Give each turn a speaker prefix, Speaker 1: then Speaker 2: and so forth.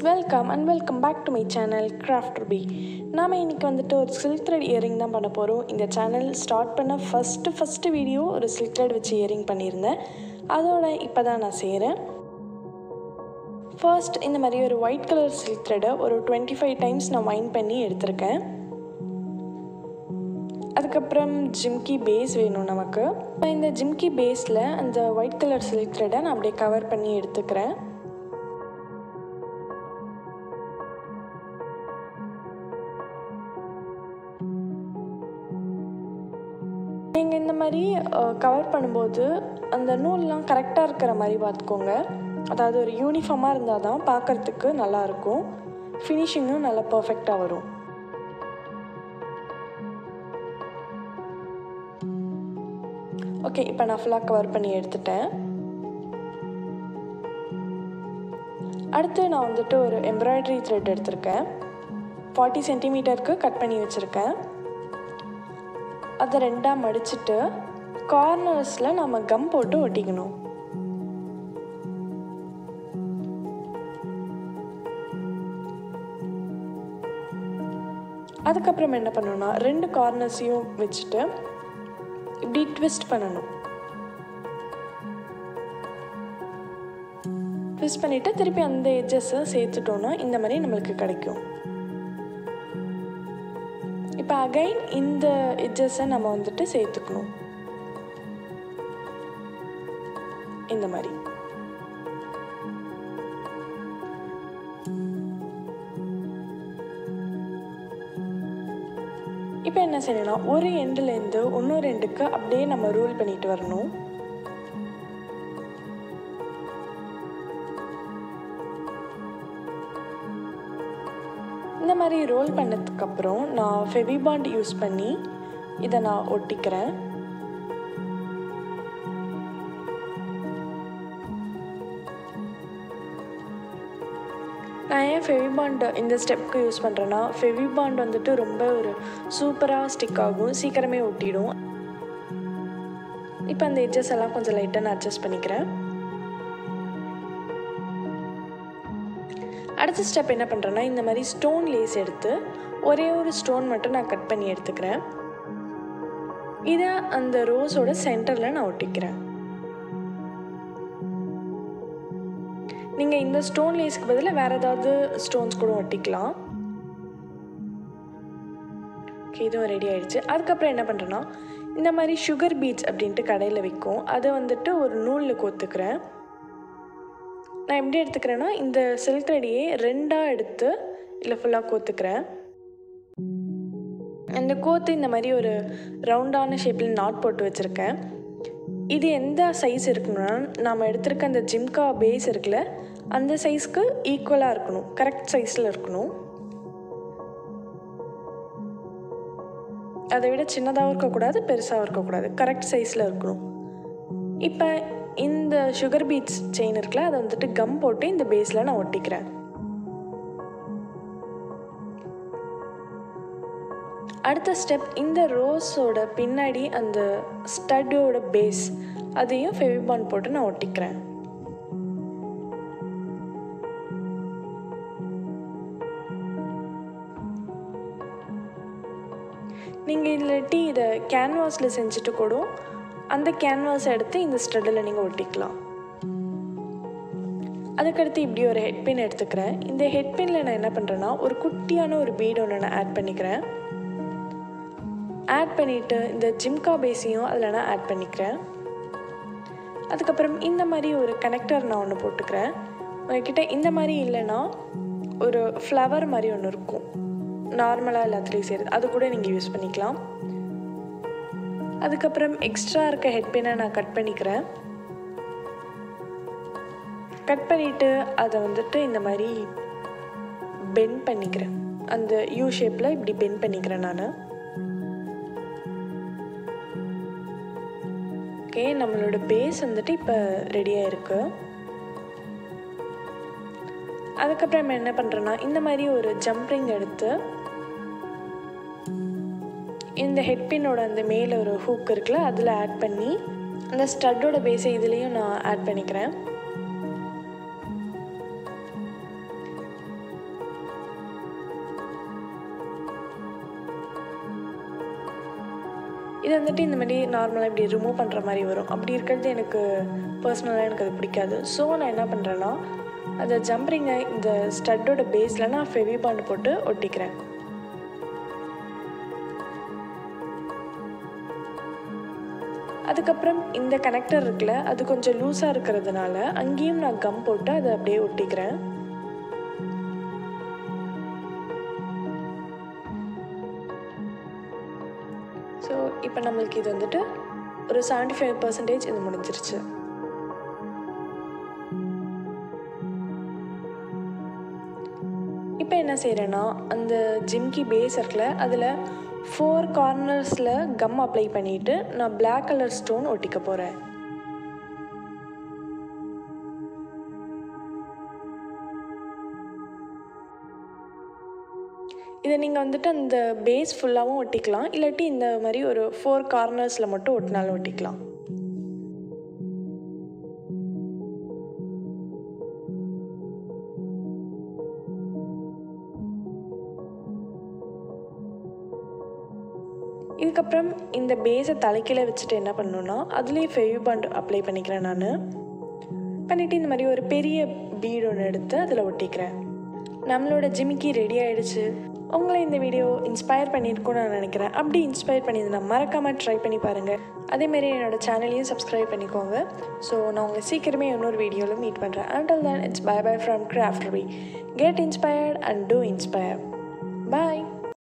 Speaker 1: welcome and welcome back to my channel Craft B நாம் இன்றைக்கி வந்துட்டு ஒரு சில்க் த்ரெட் இயரிங் தான் பண்ண போகிறோம் இந்த சேனல் ஸ்டார்ட் பண்ண ஃபஸ்ட்டு ஃபஸ்ட்டு வீடியோ ஒரு சில்க் த்ரெட் வச்சு இயரிங் பண்ணியிருந்தேன் அதோட இப்போ தான் நான் செய்கிறேன் ஃபர்ஸ்ட் இந்த மாதிரி ஒரு ஒயிட் கலர் சில்க் த்ரெட்டை ஒரு டுவெண்ட்டி ஃபைவ் டைம்ஸ் நான் வைன் பண்ணி எடுத்திருக்கேன் அதுக்கப்புறம் ஜிம்கி பேஸ் வேணும் நமக்கு இப்போ இந்த ஜிம்கி பேஸில் அந்த ஒயிட் கலர் சில்க் த்ரெட்டை நான் அப்படியே கவர் பண்ணி எடுத்துக்கிறேன் நீங்கள் இந்த மாதிரி கவர் பண்ணும்போது அந்த நூல்லாம் கரெக்டாக இருக்கிற மாதிரி பார்த்துக்கோங்க அதாவது ஒரு யூனிஃபார்மாக இருந்தால் தான் பார்க்குறதுக்கு நல்லாயிருக்கும் ஃபினிஷிங்கும் நல்லா பர்ஃபெக்டாக வரும் ஓகே இப்போ நான் ஃபுல்லாக கவர் பண்ணி எடுத்துட்டேன் அடுத்து நான் வந்துட்டு ஒரு எம்ப்ராய்டரி த்ரெட் எடுத்திருக்கேன் ஃபார்ட்டி சென்டிமீட்டருக்கு கட் பண்ணி வச்சுருக்கேன் அதை ரெண்டாக மடிச்சுட்டு கார்னர்ஸில் நம்ம கம் போட்டு ஒட்டிக்கணும் அதுக்கப்புறம் என்ன பண்ணணும்னா ரெண்டு கார்னர்ஸையும் வச்சுட்டு இப்படி ட்விஸ்ட் பண்ணணும் ட்விஸ்ட் பண்ணிவிட்டு திருப்பி அந்த எட்ஜஸை சேர்த்துட்டோன்னா இந்த மாதிரி நம்மளுக்கு கிடைக்கும் இப்போ அகைன் இந்த எட்ஜஸை நம்ம வந்துட்டு சேர்த்துக்கணும் இந்த மாதிரி இப்போ என்ன செய்யணும்னா ஒரு எண்டுலேருந்து இன்னொரு எண்டுக்கு அப்படியே நம்ம ரூல் பண்ணிட்டு வரணும் இந்த மாதிரி ரோல் பண்ணதுக்கப்புறம் நான் ஃபெவிபாண்ட் யூஸ் பண்ணி இதை நான் ஒட்டிக்கிறேன் நான் ஏன் ஃபெவிபாண்ட் இந்த ஸ்டெப்க்கு யூஸ் பண்ணுறேன்னா ஃபெவிபாண்ட் வந்துட்டு ரொம்ப ஒரு சூப்பராக ஸ்டிக் ஆகும் சீக்கிரமே ஒட்டிடும் இப்போ அந்த எட்ஜஸ் எல்லாம் கொஞ்சம் லைட்டாக நான் அட்ஜஸ்ட் பண்ணிக்கிறேன் அடுத்த ஸ்டெப் என்ன பண்ணுறேன்னா இந்த மாதிரி ஸ்டோன் லேஸ் எடுத்து ஒரே ஒரு ஸ்டோன் மட்டும் நான் கட் பண்ணி எடுத்துக்கிறேன் இதை அந்த ரோஸோட சென்டரில் நான் ஒட்டிக்கிறேன் நீங்கள் இந்த ஸ்டோன் லேஸ்க்கு பதிலாக வேறு ஏதாவது ஸ்டோன்ஸ் கூட ஒட்டிக்கலாம் ஓகே இதுவும் ரெடி ஆகிடுச்சு அதுக்கப்புறம் என்ன பண்ணுறேன்னா இந்த மாதிரி சுகர் பீட்ஸ் அப்படின்ட்டு கடையில் விற்கும் அதை வந்துட்டு ஒரு நூலில் கோத்துக்கிறேன் நான் எப்படி எடுத்துக்கிறேன்னா இந்த சில்க் த்ரெடியே ரெண்டாக எடுத்து இல்லை ஃபுல்லாக கோத்துக்கிறேன் அந்த கோத்து இந்த மாதிரி ஒரு ரவுண்டான ஷேப்பில் நாட் போட்டு வச்சுருக்கேன் இது எந்த சைஸ் இருக்கணும்னா நாம் எடுத்திருக்க அந்த ஜிம்கா பேஸ் இருக்குல்ல அந்த சைஸ்க்கு ஈக்குவலாக இருக்கணும் கரெக்ட் சைஸில் இருக்கணும் அதை விட சின்னதாகவும் இருக்கக்கூடாது பெருசாகவும் இருக்கக்கூடாது கரெக்ட் சைஸில் இருக்கணும் இப்போ இந்த சுகர் பீட்ஸ் செயின் இருக்குல்ல அதை வந்துட்டு கம் போட்டு இந்த பேஸில் நான் ஒட்டிக்கிறேன் அடுத்த ஸ்டெப் இந்த ரோஸோட பின்னாடி அந்த ஸ்டட்டோட பேஸ் அதையும் ஃபெவிபான் போட்டு நான் ஒட்டிக்கிறேன் நீங்கள் இல்லாட்டி இதை கேன்வாஸில் செஞ்சுட்டு கூட அந்த கேன்வாஸ் எடுத்து இந்த ஸ்டட்டில் நீங்கள் ஒட்டிக்கலாம் அதுக்கடுத்து இப்படி ஒரு ஹெட்பின் எடுத்துக்கிறேன் இந்த ஹெட்பினில் நான் என்ன பண்ணுறேன்னா ஒரு குட்டியான ஒரு பீட் ஒன்று நான் ஆட் பண்ணிக்கிறேன் ஆட் பண்ணிவிட்டு இந்த ஜிம்கா பேஸையும் அதில் நான் ஆட் பண்ணிக்கிறேன் அதுக்கப்புறம் இந்த மாதிரி ஒரு கனெக்டர் நான் ஒன்று போட்டுக்கிறேன் உங்ககிட்ட இந்த மாதிரி இல்லைன்னா ஒரு ஃப்ளவர் மாதிரி ஒன்று இருக்கும் நார்மலாக எல்லாத்துலேயும் செய்கிறது அது கூட நீங்கள் யூஸ் பண்ணிக்கலாம் அதுக்கப்புறம் எக்ஸ்ட்ரா இருக்க ஹெட்பினை நான் கட் பண்ணிக்கிறேன் கட் பண்ணிவிட்டு அதை வந்துட்டு இந்த மாதிரி பெண்ட் பண்ணிக்கிறேன் அந்த யூ ஷேப்பில் இப்படி பெண்ட் பண்ணிக்கிறேன் நான் ஓகே நம்மளோட பேஸ் வந்துட்டு இப்போ ரெடியாக இருக்கு அதுக்கப்புறம் என்ன பண்ணுறேன்னா இந்த மாதிரி ஒரு ஜம்ப்ரிங் எடுத்து இந்த ஹெட்பின்னோட அந்த மேலே ஒரு ஹூக் இருக்குல்ல அதில் ஆட் பண்ணி அந்த ஸ்டட்டோட பேஸை இதுலேயும் நான் ஆட் பண்ணிக்கிறேன் வந்துட்டு இந்த மாதிரி நார்மலாக இப்படி ரிமூவ் பண்ணுற மாதிரி வரும் அப்படி இருக்கிறது எனக்கு பர்சனலாக எனக்கு அது பிடிக்காது ஸோ நான் என்ன பண்ணுறேன்னா அந்த ஜம்பரிங்கை இந்த ஸ்டட்டோட பேஸில் நான் ஃபெவி பாண்ட் போட்டு ஒட்டிக்கிறேன் அதுக்கப்புறம் இந்த கனெக்டர் இருக்குல்ல அது கொஞ்சம் லூஸாக இருக்கிறதுனால அங்கேயும் நான் கம் போட்டு அதை அப்படியே ஒட்டிக்கிறேன் ஸோ இப்போ நம்மளுக்கு இது வந்துட்டு ஒரு செவன்டி ஃபைவ் பர்சன்டேஜ் இது முடிஞ்சிருச்சு இப்போ என்ன செய்கிறேன்னா அந்த ஜிம்கி பேஸ் இருக்குல்ல அதில் ஃபோர் கார்னர்ஸில் கம் அப்ளை பண்ணிவிட்டு நான் பிளாக் கலர் ஸ்டோன் ஒட்டிக்க போகிறேன் இதை நீங்கள் வந்துட்டு அந்த பேஸ் ஃபுல்லாகவும் ஒட்டிக்கலாம் இல்லாட்டி இந்த மாதிரி ஒரு ஃபோர் கார்னர்ஸில் மட்டும் ஒட்டினாலும் ஒட்டிக்கலாம் இதுக்கப்புறம் இந்த பேஸை தலைக்கீழ வச்சுட்டு என்ன பண்ணணுன்னா அதுலேயே ஃபெவி பாண்ட் அப்ளை பண்ணிக்கிறேன் நான் பண்ணிவிட்டு இந்த மாதிரி ஒரு பெரிய பீடு ஒன்று எடுத்து அதில் ஒட்டிக்கிறேன் நம்மளோட ஜிமிக்கி ரெடி ஆகிடுச்சு உங்களை இந்த வீடியோ இன்ஸ்பயர் பண்ணியிருக்கும்னு நான் நினைக்கிறேன் அப்படி இன்ஸ்பயர் பண்ணியிருந்தா மறக்காமல் ட்ரை பண்ணி பாருங்கள் அதேமாரி என்னோடய சேனலையும் சப்ஸ்கிரைப் பண்ணிக்கோங்க ஸோ நான் உங்களை சீக்கிரமே இன்னொரு வீடியோவில் மீட் பண்ணுறேன் until then it's bye bye from Craft B get inspired and to inspire bye